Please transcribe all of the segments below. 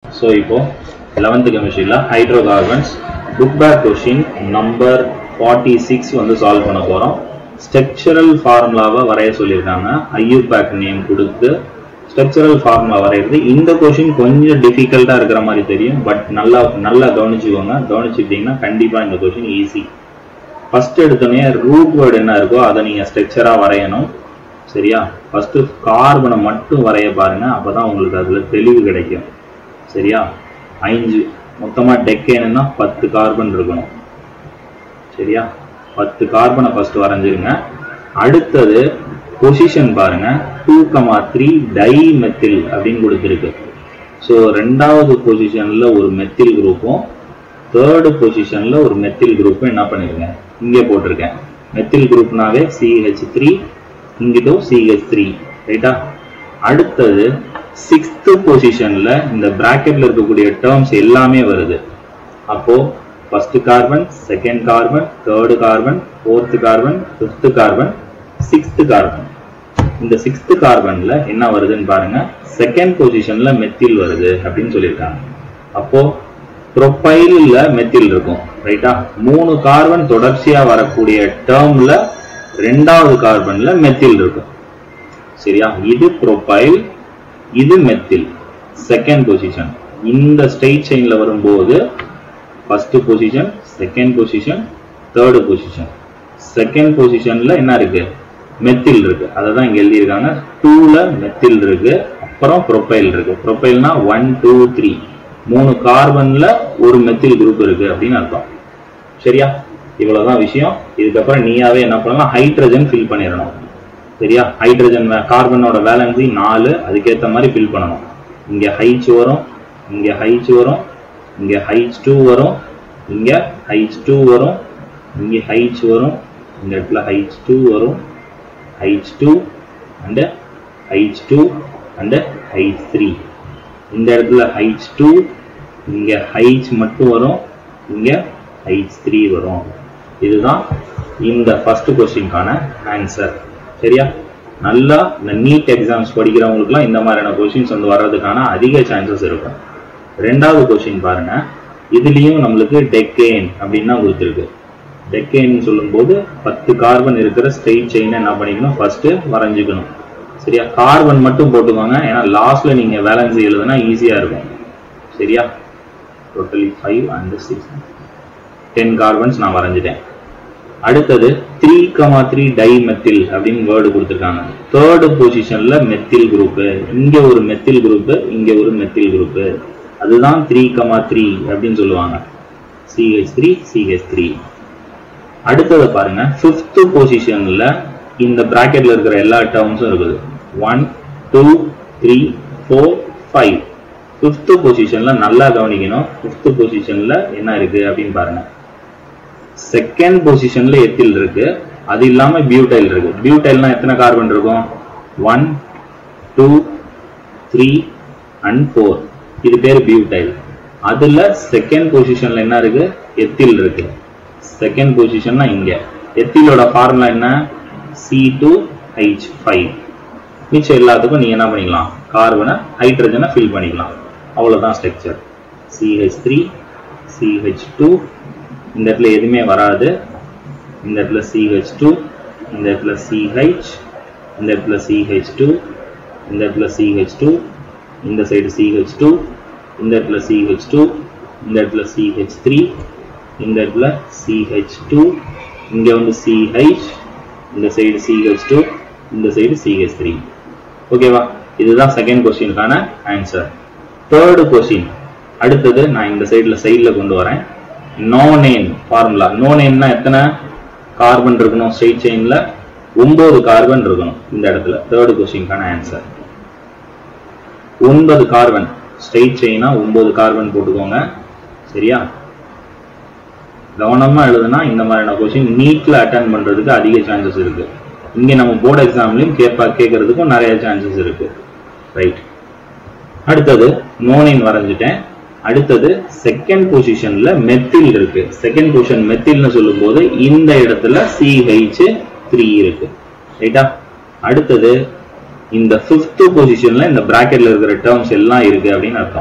so இப்போ eleventh கெமிஸ்ட்ரியில் hydrocarbons book back question number forty six வந்து solve பண்ண போகிறோம் ஸ்ட்ரக்சரல் ஃபார்முலாவை வரைய சொல்லியிருக்காங்க ஐயூ பேக் நேம் கொடுத்து ஸ்ட்ரக்சரல் ஃபார்முலா வரைகிறது இந்த கொஷின் கொஞ்சம் டிஃபிகல்ட்டாக இருக்கிற மாதிரி தெரியும் பட் நல்லா நல்லா கவனிச்சுக்கோங்க கவனிச்சுக்கிட்டிங்கன்னா கண்டிப்பாக இந்த கொஷின் ஈஸி ஃபர்ஸ்ட் எடுத்தோடனே ரூட் வேர்டு என்ன இருக்கோ அதை நீங்கள் ஸ்ட்ரக்சராக வரையணும் சரியா ஃபர்ஸ்ட் கார்பனை மட்டும் வரைய பாருங்க அப்பதான் உங்களுக்கு அதுல தெளிவு கிடைக்கும் சரியா ஐந்து மொத்தமா டெக்கேனுன்னா பத்து கார்பன் இருக்கணும் சரியா பத்து கார்பனை ஃபர்ஸ்ட் வரைஞ்சிருங்க அடுத்தது பொசிஷன் பாருங்க two comma three dimethyl அப்படின்னு கொடுத்துருக்கு ஸோ ரெண்டாவது பொசிஷன்ல ஒரு மெத்தில் குரூப்பும் தேர்டு பொசிஷன்ல ஒரு மெத்தில் குரூப்பும் என்ன பண்ணிருக்கேன் இங்கே போட்டிருக்கேன் மெத்தில் குரூப்னாவே சிஹெச் த்ரீ இங்கிட்டோ சிஹெச் த்ரீ ரைட்டா அடுத்தது சிக்ஸ்த் பொசிஷன்ல இந்த பிராக்கெட்ல இருக்கக்கூடிய டேர்ம்ஸ் எல்லாமே வருது அப்போ first carbon second carbon third carbon fourth carbon fifth carbon sixth carbon இந்த சிக்ஸ்த் கார்பன்ல என்ன வருதுன்னு பாருங்க செகண்ட் பொசிஷன்ல மெத்தில் வருது அப்படின்னு சொல்லியிருக்காங்க அப்போ ப்ரொபைல்ல மெத்தில் இருக்கும் ரைட்டா மூணு கார்பன் தொடர்ச்சியா வரக்கூடிய டேர்ம்ல ரெண்டாவது கார்பன்ல மெத்தில் இருக்கும் சரியா இது ப்ரொபைல் இது மெத்தில் செகண்ட் பொசிஷன் இந்த ஸ்ட்ரெயிட் செயின்ல வரும்போது first position second position third position second பொசிஷன்ல என்ன இருக்கு மெத்தில் இருக்கு அதை தான் இங்க எழுதியிருக்காங்க டூல மெத்தில் இருக்கு அப்புறம் ப்ரொபைல் இருக்கு ப்ரொபைல்னா ஒன் டூ த்ரீ மூணு கார்பன்ல ஒரு மெத்தில் குரூப் இருக்கு அப்படின்னு அர்த்தம் சரியா இவ்வளவுதான் விஷயம் இதுக்கப்புறம் நீயாவே என்ன பண்ணலாம் ஹைட்ரஜன் ஃபில் பண்ணிடணும் சரியா ஹைட்ரஜன் கார்பனோட வேலன்சி நாலு அதுக்கேற்ற மாதிரி ஃபில் பண்ணணும் இங்க ஹைச் வரும் இங்க ஹைச் வரும் இங்க ஹைச் டூ வரும் இங்க ஹைச் டூ வரும் இங்க ஹைச் வரும் இந்த இடத்துல ஹைச் டூ வரும் H two and H two and H three இந்த இடத்துல ஹைச் டூ இங்க ஹைச் மட்டும் வரும் இங்க ஹைச் த்ரீ வரும் இதுதான் இந்த ஃபர்ஸ்ட் கொஸ்டின்கான ஆன்சர் சரியா நல்லா இந்த நீட் எக்ஸாம்ஸ் படிக்கிறவங்களுக்குலாம் இந்த மாதிரியான கொஸ்டின்ஸ் வந்து வர்றதுக்கான அதிக சான்சஸ் இருக்கும் ரெண்டாவது கொஸ்டின் பாருங்க இதுலயும் நம்மளுக்கு டெக்கேன் அப்படின்னு தான் கொடுத்துருக்கு டெக்கேன் சொல்லும்போது பத்து கார்பன் இருக்கிற ஸ்ட்ரெயிட் செயின் என்ன பண்ணிக்கணும் ஃபர்ஸ்ட் வரைஞ்சுக்கணும் சரியா கார்பன் மட்டும் போட்டுக்கோங்க ஏன்னா லாஸ்ட்ல நீங்க வேலன்சி எழுதுனா ஈஸியா இருக்கும் சரியா totally five and six ten carbons நான் வரைஞ்சிட்டேன் அடுத்தது three comma three dimethyl அப்படின்னு வேர்டு கொடுத்துருக்காங்க தேர்டு பொசிஷன்ல மெத்தில் குரூப்பு இங்க ஒரு மெத்தில் குரூப்பு இங்க ஒரு மெத்தில் குரூப்பு அதுதான் த்ரீ கமா த்ரீ அப்படின்னு சொல்லுவாங்க சிஹெச் த்ரீ சிஹெச் த்ரீ அடுத்தது பாருங்க ஃபிஃப்த் பொசிஷன்ல இந்த பிராக்கெட்ல இருக்கிற எல்லா டேர்ம்ஸும் இருக்குது one two three four five fifth பொசிஷன்ல நல்லா கவனிக்கணும் ஃபிஃப்த் பொசிஷன்ல என்ன இருக்கு அப்படின்னு பாருங்க செகண்ட் பொசிஷன்ல எத்தில் இருக்கு அது இல்லாம பியூட்டைல் இருக்கு பியூட்டைல்னா எத்தனை கார்பன் இருக்கும் one two three and four இது பேர் பியூட்டைல் அதுல செகண்ட் பொசிஷன்ல என்ன இருக்கு எத்தில் இருக்கு செகண்ட் பொசிஷன்னா இங்க எத்திலோட ஃபார்முலா என்ன சி டூ ஹைச் ஃபைவ் மிச்சம் எல்லாத்துக்கும் நீங்க என்ன பண்ணிக்கலாம் கார்பனை ஹைட்ரஜனை ஃபில் பண்ணிக்கலாம் அவ்வளவுதான் structure CH three CH two இந்த இடத்துல எதுவுமே வராது இந்த இடத்துல சிஹெச் டூ இந்த இடத்துல சிஹெச் இந்த இடத்துல சிஹெச் டூ இந்த இடத்துல சிஹெச் டூ இந்த சைடு சிஹெச் டூ இந்த இடத்துல சிஹெச் டூ இந்த இடத்துல சிஹெச் த்ரீ இந்த இடத்துல சிஹெச் டூ இங்க வந்து சிஹெச் இந்த சைடு சிஹெச் டூ இந்த சைடு சிஹெச் த்ரீ ஓகேவா இதுதான் செகண்ட் கொஸ்டினுக்கான ஆன்சர் தேர்டு கொஸ்டின் அடுத்தது நான் இந்த சைடுல சைடில் கொண்டு வரேன் நோ நேம் ஃபார்முலா நோ நேம்னா எத்தனை கார்பன் இருக்கணும் ஸ்ட்ரெயிட் செயின்ல ஒன்பது கார்பன் இருக்கணும் இந்த இடத்துல தேர்டு கொஸ்டின்கான ஆன்சர் ஒன்பது கார்பன் ஸ்ட்ரெயிட் செயினா ஒன்பது கார்பன் போட்டுக்கோங்க சரியா கவனமா எழுதுனா இந்த மாதிரியான கொஸ்டின் நீட்ல அட்டன் பண்றதுக்கு அதிக சான்சஸ் இருக்கு இங்க நம்ம போர்டு எக்ஸாம்லயும் கேட்பா கேட்கறதுக்கும் நிறைய சான்சஸ் இருக்கு ரைட் அடுத்தது நோனின் வரைஞ்சிட்டேன் அடுத்தது செகண்ட் பொசிஷன்ல மெத்தில் இருக்கு செகண்ட் பொசிஷன் மெத்தில்னு சொல்லும்போது இந்த இடத்துல சிஹெச் த்ரீ இருக்கு ரைட்டா அடுத்தது இந்த ஃபிஃப்த் பொசிஷன்ல இந்த பிராக்கெட்ல இருக்கிற டேர்ம்ஸ் எல்லாம் இருக்கு அப்படின்னு அர்த்தம்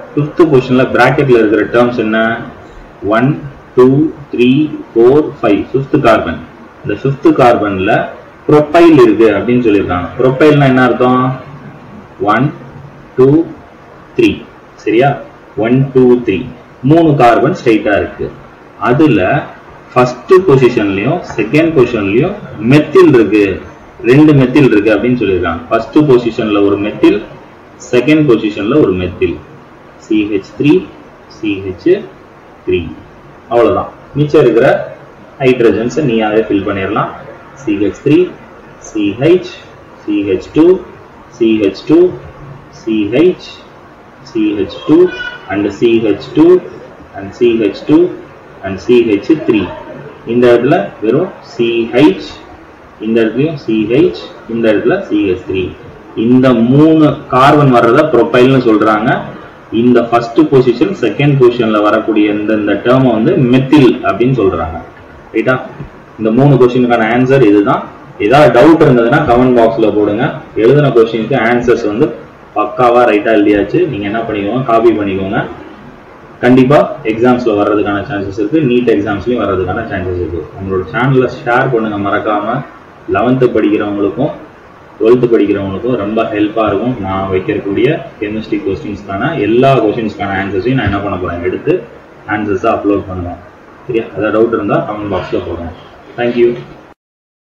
ஃபிஃப்த் பொசிஷன்ல பிராக்கெட்ல இருக்கிற டேர்ம்ஸ் என்ன one two three four five fifth carbon இந்த ஃபிஃப்த் கார்பன்ல ப்ரொபைல் இருக்கு அப்படின்னு சொல்லியிருக்காங்க ப்ரொபைல்னா என்ன அர்த்தம் ஒன் டூ த்ரீ சரியா ஒன் டூ த்ரீ மூணு கார்பன் ஸ்ட்ரைட்டா இருக்கு அதுல ஃபர்ஸ்ட் பொசிஷன்லயும் செகண்ட் பொசிஷன்லயும் மெத்தில் இருக்கு ரெண்டு மெத்தில் இருக்கு அப்படின்னு சொல்லியிருக்காங்க ஃபர்ஸ்ட் பொசிஷன்ல ஒரு மெத்தில் செகண்ட் பொசிஷன்ல ஒரு methyl CH three CH three அவ்வளவுதான் மிச்சம் இருக்கிற ஹைட்ரஜன்ஸை நீயாவே ஃபில் பண்ணிடலாம் CH three CH CH two CH two CH CH two and CH two and CH two and CH three இந்த இடத்துல வெறும் சிஹெச் இந்த இடத்துலயும் சிஹெச் இந்த இடத்துல சிஹெச் த்ரீ இந்த மூணு கார்பன் வர்றத ப்ரொபைல்னு சொல்றாங்க இந்த ஃபர்ஸ்ட் பொசிஷன் செகண்ட் பொசிஷன்ல வரக்கூடிய இந்த இந்த டேர்மை வந்து மெத்தில் அப்படின்னு சொல்றாங்க ரைட்டா இந்த மூணு கொஸ்டினுக்கான ஆன்சர் இதுதான் ஏதாவது டவுட் இருந்ததுன்னா கமெண்ட் பாக்ஸ்ல போடுங்க எழுதின கொஸ்டினுக்கு ஆன்சர்ஸ் வந்து பக்காவா ரைட்டா எழுதியாச்சு நீங்க என்ன பண்ணிக்கோங்க காப்பி பண்ணிக்கோங்க கண்டிப்பா எக்ஸாம்ஸ்ல வர்றதுக்கான சான்சஸ் இருக்கு நீட் எக்ஸாம்ஸ்லயும் வர்றதுக்கான சான்சஸ் இருக்கு உங்களோட சேனல்ல ஷேர் பண்ணுங்க மறக்காம லெவன்த்து படிக்கிறவங்களுக்கும் டுவெல்த்து படிக்கிறவங்களுக்கும் ரொம்ப ஹெல்ப்பாக இருக்கும் நான் வைக்கக்கூடிய கெமிஸ்ட்ரி கொஸ்டின்ஸ்க்கான எல்லா கொஸ்டின்ஸ்க்கான ஆன்சர்ஸையும் நான் என்ன பண்ண போறேன் எடுத்து ஆன்சர்ஸாக அப்லோட் பண்ணுவேன் சரியா ஏதாவது டவுட் இருந்தால் கமெண்ட் பாக்ஸில் போடுங்க தேங்க்யூ